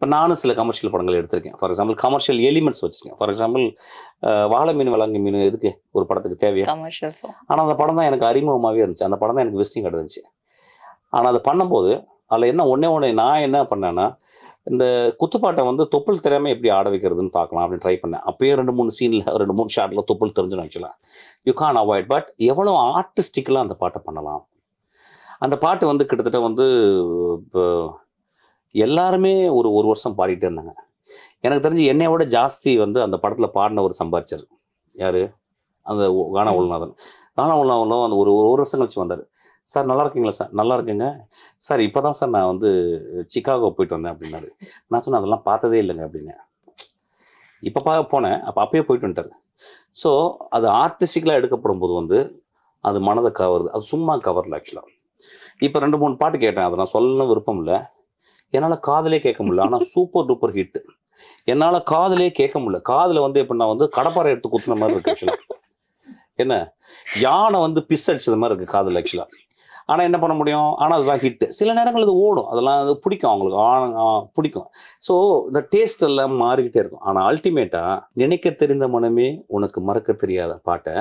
இப்போ நானும் சில கமர்ஷியல் படங்கள் எடுத்திருக்கேன் ஃபார் எக்ஸாம்பிள் கமர்ஷியல் எலிமெண்ட்ஸ் வச்சிருக்கேன் ஃபார் எக்ஸாம்பிள் வாழை மீன் வழங்கு மீன் எதுக்கு ஒரு படத்துக்கு தேவையா கமர்ஷியல் சாங் ஆனால் அந்த படம் தான் எனக்கு அறிமுகமாகவே இருந்துச்சு அந்த படம் தான் எனக்கு விசிட்டிங் கார்டு இருந்துச்சு ஆனால் அதை பண்ணும்போது அதில் என்ன ஒன்றே ஒன்று நான் என்ன பண்ணேன்னா இந்த குத்துப்பாட்டை வந்து தொப்புள் தெரியாமல் எப்படி ஆட வைக்கிறதுன்னு பார்க்கலாம் அப்படின்னு ட்ரை பண்ணேன் அப்பயே ரெண்டு மூணு சீனில் ரெண்டு மூணு ஷாட்டில் தொப்புள் தெரிஞ்சுன்னு ஆக்சுவலாக யூ கான் அவாய்ட் பட் எவ்வளோ ஆர்டிஸ்டிக்கலாக அந்த பாட்டை பண்ணலாம் அந்த பாட்டு வந்து கிட்டத்தட்ட வந்து இப்போ எல்லாருமே ஒரு ஒரு வருஷம் பாடிட்டே இருந்தாங்க எனக்கு தெரிஞ்சு என்னை விட ஜாஸ்தி வந்து அந்த படத்தில் பாடினவர் சம்பாரிச்சார் யார் அந்த கானா உள்நாதன் கானா உள்நாதனும் அந்த ஒரு ஒரு வருஷம் கழிச்சு வந்தார் சார் நல்லா இருக்கீங்களா சார் நல்லா இருக்குங்க சார் இப்போ தான் சார் நான் வந்து சிக்காகோ போயிட்டு வந்தேன் அப்படின்னாரு நான் சொன்னேன் அதெல்லாம் பார்த்ததே இல்லைங்க அப்படின்னு இப்போ பார்க்க போனேன் அப்போ அப்பயே போயிட்டு வந்துட்டார் ஸோ அது ஆர்டிஸ்டிக்கலாக எடுக்கப்படும் போது வந்து அது மனதை கவருது அது சும்மா கவரல ஆக்சுவலாக இப்போ ரெண்டு மூணு பாட்டு கேட்டேன் அதை நான் சொல்லணும் விருப்பம் இல்லை என்னால் காதலே கேட்க முடியல ஆனால் சூப்பர் டூப்பர் ஹிட் என்னால் காதலே கேட்க முடியல காதில் வந்து எப்படின்னா வந்து கடப்பாறை எடுத்து குத்துன மாதிரி இருக்கு ஆக்சுவலாக என்ன யானை வந்து பிஸ் அடிச்சது மாதிரி இருக்கு காதில் ஆக்சுவலாக ஆனால் என்ன பண்ண முடியும் ஆனால் அதுதான் ஹிட்டு சில நேரங்கள் இது ஓடும் அதெல்லாம் அது பிடிக்கும் அவங்களுக்கு ஆ- ஆ, பிடிக்கும் ஸோ இந்த டேஸ்ட் எல்லாம் மாறிக்கிட்டே இருக்கும் ஆனால் அல்டிமேட்டாக நினைக்க தெரிந்த மனமே உனக்கு மறக்க தெரியாத பாட்டை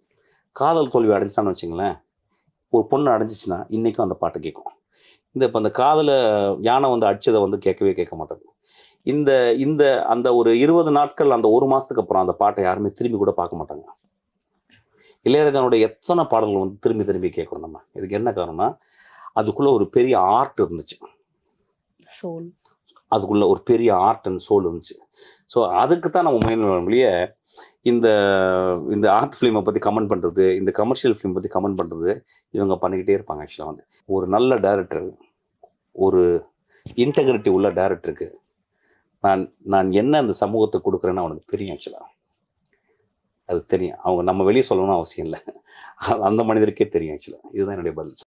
காதல் தோல்வி அடைஞ்சிட்டான்னு வச்சுங்களேன் ஒரு பொண்ணு அடைஞ்சிச்சுன்னா இன்றைக்கும் அந்த பாட்டு கேட்கும் இந்த இப்போ அந்த காதலை யானை வந்து அடிச்சதை வந்து கேட்கவே கேட்க மாட்டேங்குது இந்த இந்த அந்த ஒரு இருபது நாட்கள் அந்த ஒரு மாதத்துக்கு அப்புறம் அந்த பாட்டை யாருமே திரும்பி கூட பார்க்க மாட்டாங்க இளையராஜனுடைய எத்தனை பாடல்கள் வந்து திரும்பி திரும்பி கேட்குறோம் நம்ம இதுக்கு என்ன காரணம்னா அதுக்குள்ள ஒரு பெரிய ஆர்ட் இருந்துச்சு சோல் அதுக்குள்ள ஒரு பெரிய ஆர்ட் அண்ட் சோல் இருந்துச்சு ஸோ அதுக்கு தான் நம்ம முயற்சி ஒழிய இந்த இந்த ஆர்ட் ஃபிலிமை பற்றி கமெண்ட் பண்ணுறது இந்த கமர்ஷியல் ஃபிலிம் பற்றி கமெண்ட் பண்ணுறது இவங்க பண்ணிக்கிட்டே இருப்பாங்க ஆக்சுவலாக வந்து ஒரு நல்ல டைரக்டர் ஒரு இன்டெகிரிட்டி உள்ள டைரக்டருக்கு நான் நான் என்ன அந்த சமூகத்துக்கு கொடுக்குறேன்னு அவனுக்கு தெரியும் ஆக்சுவலாக அது தெரியும் அவங்க நம்ம வெளியே சொல்லணும்னு அவசியம் இல்லை அந்த மனிதருக்கே தெரியும் ஆக்சுவலாக இதுதான் என்னுடைய பதில்